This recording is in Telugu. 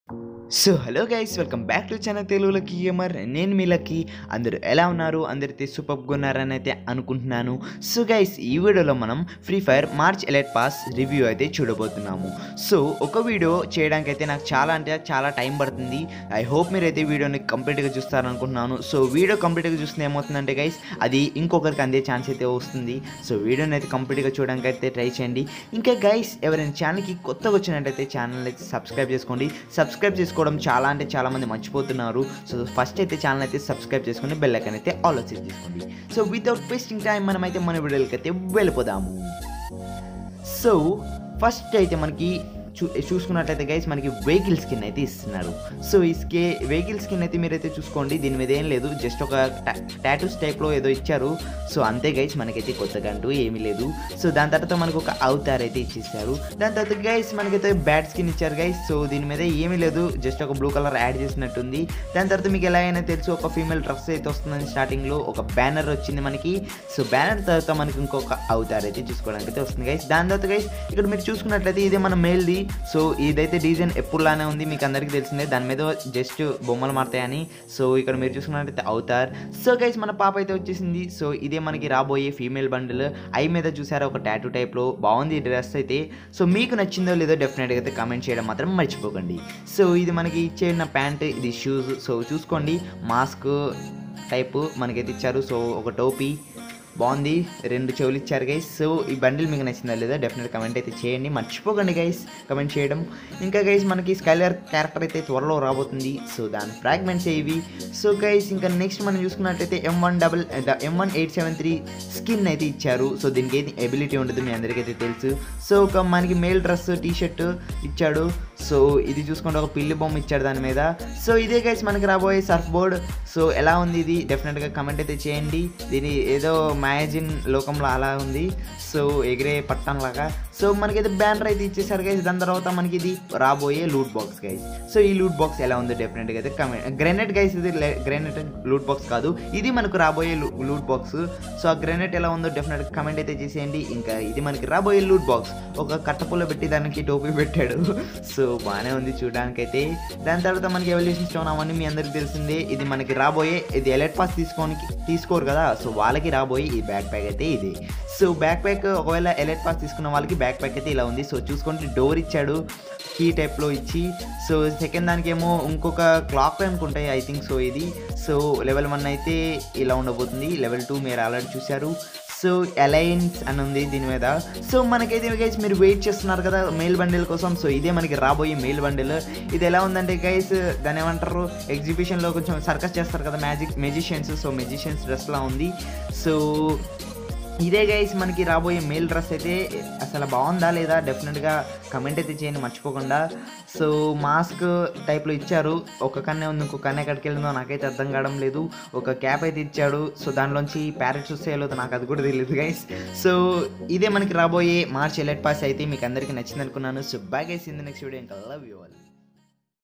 so hello guys welcome back to channel తెలుగులకి గేమర్ నేను మీ లక్కీ అందరూ ఎలా ఉన్నారు అందరైతే సూపర్గా ఉన్నారని అయితే అనుకుంటున్నాను సో గైస్ ఈ వీడియోలో మనం Free Fire March elite pass review అయితే చూడబోతున్నాము సో ఒక వీడియో చేయడానికి అయితే నాకు చాలా అంటే చాలా టైం పడుతుంది ఐ హోప్ మీరైతే వీడియోని కంప్లీట్గా చూస్తారనుకుంటున్నాను సో వీడియో కంప్లీట్గా చూస్తే ఏమవుతుందంటే గైస్ అది ఇంకొకరికి అందే ఛాన్స్ అయితే వస్తుంది సో వీడియోని అయితే కంప్లీట్గా చూడడానికి అయితే ట్రై చేయండి ఇంకా గైస్ ఎవరైనా ఛానల్కి కొత్తగా వచ్చినట్టయితే ఛానల్ అయితే సబ్స్క్రైబ్ చేసుకోండి సబ్స్క్రైబ్ చేసుకోవడం చాలా అంటే చాలా మంది మర్చిపోతున్నారు సో ఫస్ట్ అయితే ఛానల్ అయితే సబ్స్క్రైబ్ చేసుకుని బెల్ ఐకాన్ అయితే ఆల్ సెట్ చేసుకోండి సో వితౌట్ వేస్టింగ్ టైం మనం అయితే మన వీడియోలకి అయితే వెళ్ళిపోదాము సో ఫస్ట్ అయితే మనకి చూ చూసుకున్నట్లయితే గైస్ మనకి వెహికల్ స్కిన్ అయితే ఇస్తున్నారు సో ఈ స్కే వెహికల్ స్కిన్ అయితే మీరైతే చూసుకోండి దీని మీద ఏం లేదు జస్ట్ ఒక టాటూస్ టైప్లో ఏదో ఇచ్చారు సో అంతే గైస్ మనకైతే కొత్తగా అంటూ ఏమీ లేదు సో దాని తర్వాత మనకు ఒక అవతార్ అయితే ఇచ్చేసారు దాని తర్వాత గైస్ మనకైతే బ్యాట్ స్కిన్ ఇచ్చారు గైస్ సో దీని మీద ఏమీ లేదు జస్ట్ ఒక బ్లూ కలర్ యాడ్ చేసినట్టుంది దాని తర్వాత మీకు ఎలా అయినా తెలుసు ఒక ఫీమేల్ డ్రెస్ అయితే వస్తుందని స్టార్టింగ్లో ఒక బ్యానర్ వచ్చింది మనకి సో బ్యానర్ తర్వాత మనకి ఇంకొక అవతార్ అయితే చూసుకోవడానికి అయితే వస్తుంది గైస్ దాని తర్వాత గైస్ ఇక్కడ మీరు చూసుకున్నట్లయితే ఇదే మన మేల్ది సో ఇదైతే డిజైన్ ఎప్పుడులానే ఉంది మీకు అందరికీ తెలిసిందే దాని మీద జస్ట్ బొమ్మలు మారుతాయని సో ఇక్కడ మీరు చూసుకున్నట్లయితే అవుతార్ సో గైస్ మన పాప అయితే వచ్చేసింది సో ఇదే మనకి రాబోయే ఫీమేల్ బండిల్ ఐ మీద చూసారా ఒక టాటూ టైప్లో బాగుంది ఈ డ్రెస్ అయితే సో మీకు నచ్చిందో లేదో డెఫినెట్గా అయితే కామెంట్ చేయడం మాత్రం మర్చిపోకండి సో ఇది మనకి ఇచ్చిన ప్యాంట్ ఇది షూస్ సో చూసుకోండి మాస్క్ టైపు మనకైతే ఇచ్చారు సో ఒక టోపీ బాగుంది రెండు చెవులు ఇచ్చారు గైస్ సో ఈ బండిల్ మీకు నచ్చిందా లేదా డెఫినెట్ కమెంట్ అయితే చేయండి మర్చిపోకండి గైస్ కమెంట్ చేయడం ఇంకా గైస్ మనకి స్కైలర్ క్యారెక్టర్ అయితే త్వరలో రాబోతుంది సో దాని ఫ్రాగ్మెంట్స్ ఇవి సో గైస్ ఇంకా నెక్స్ట్ మనం చూసుకున్నట్టయితే M one double M one eight seven three skin అయితే ఇచ్చారు సో దీనికి అయితే ఎబిలిటీ ఉంటుంది మీ అందరికైతే తెలుసు సో ఒక మనకి మేల్ డ్రెస్ టీ షర్ట్ ఇచ్చాడు సో ఇది చూసుకుంటే ఒక పిల్లి బొమ్మ ఇచ్చాడు దాని మీద సో ఇదే గైస్ మనకి రాబోయే సర్ఫ్ బోర్డ్ సో ఎలా ఉంది ఇది డెఫినెట్గా కమెంట్ అయితే చేయండి దీని ఏదో మ్యాజిన్ లోకంలో అలా ఉంది సో ఎగిరే పట్టం లాగా సో మనకైతే బ్యానర్ అయితే ఇచ్చేసారు గైస్ దాని తర్వాత మనకి ఇది రాబోయే లూట్ బాక్స్ గైస్ సో ఈ లూట్ బాక్స్ ఎలా ఉందో డెఫినెట్గా అయితే కమెంట్ గ్రెనేట్ గైస్ ఇది గ్రెనేట్ లూట్ బాక్స్ కాదు ఇది మనకు రాబోయే లూట్ బాక్స్ సో ఆ గ్రెనేట్ ఎలా ఉందో డెఫినెట్గా కమెంట్ అయితే చేసేయండి ఇంకా ఇది మనకి రాబోయే లూట్ బాక్స్ ఒక కట్టపుల్ల పెట్టి దానికి టోపీ పెట్టాడు సో బాగానే ఉంది చూడడానికైతే దాని తర్వాత మనకి ఎవల్యూషన్ స్టోన్ అవన్నీ మీ అందరికి తెలిసిందే ఇది మనకి రాబోయే ఇది ఎలర్ట్ పాస్ తీసుకోని తీసుకోరు కదా సో వాళ్ళకి రాబోయే ఈ బ్యాక్ ప్యాక్ అయితే ఇది సో బ్యాక్ ప్యాక్ ఒకవేళ ఎలర్ట్ పాస్ తీసుకున్న వాళ్ళకి బ్యాక్ ప్యాక్ అయితే ఇలా ఉంది సో చూసుకుంటే డోర్ ఇచ్చాడు కీ టైప్లో ఇచ్చి సో సెకండ్ దానికి ఏమో ఇంకొక క్లాక్ అనుకుంటాయి ఐ థింక్ సో ఇది సో లెవెల్ వన్ అయితే ఇలా ఉండబోతుంది లెవెల్ టూ మీరు ఆల్రెడీ చూశారు సో అలయన్స్ అని ఉంది దీని మీద సో మనకైతే గైస్ మీరు వెయిట్ చేస్తున్నారు కదా మెయిల్ బండిల్ కోసం సో ఇదే మనకి రాబోయే మెయిల్ బండిల్ ఇది ఎలా ఉందంటే గైస్ దాని ఏమంటారు ఎగ్జిబిషన్లో కొంచెం సర్కస్ చేస్తారు కదా మ్యాజిక్ మెజిషియన్స్ సో మెజిషియన్స్ డ్రెస్లా ఉంది సో ఇదే గైస్ మనకి రాబోయే మెయిల్ డ్రెస్ అయితే అసలు బాగుందా లేదా డెఫినెట్గా కమెంట్ అయితే చేయండి మర్చిపోకుండా సో మాస్క్ టైప్లో ఇచ్చారు ఒక కన్నే ఉంది ఇంకో కన్నే ఎక్కడికి వెళ్ళిందో నాకైతే అర్థం కావడం లేదు ఒక క్యాప్ అయితే ఇచ్చాడు సో దానిలోంచి ప్యారెట్స్ వస్తే లేదో నాకు అది కూడా తెలియదు గైస్ సో ఇదే మనకి రాబోయే మార్చ్ ఎలర్ట్ పాస్ అయితే మీకు అందరికీ నచ్చింది అనుకున్నాను so bye guys in the next video ఇంకా లవ్ యూ ఆల్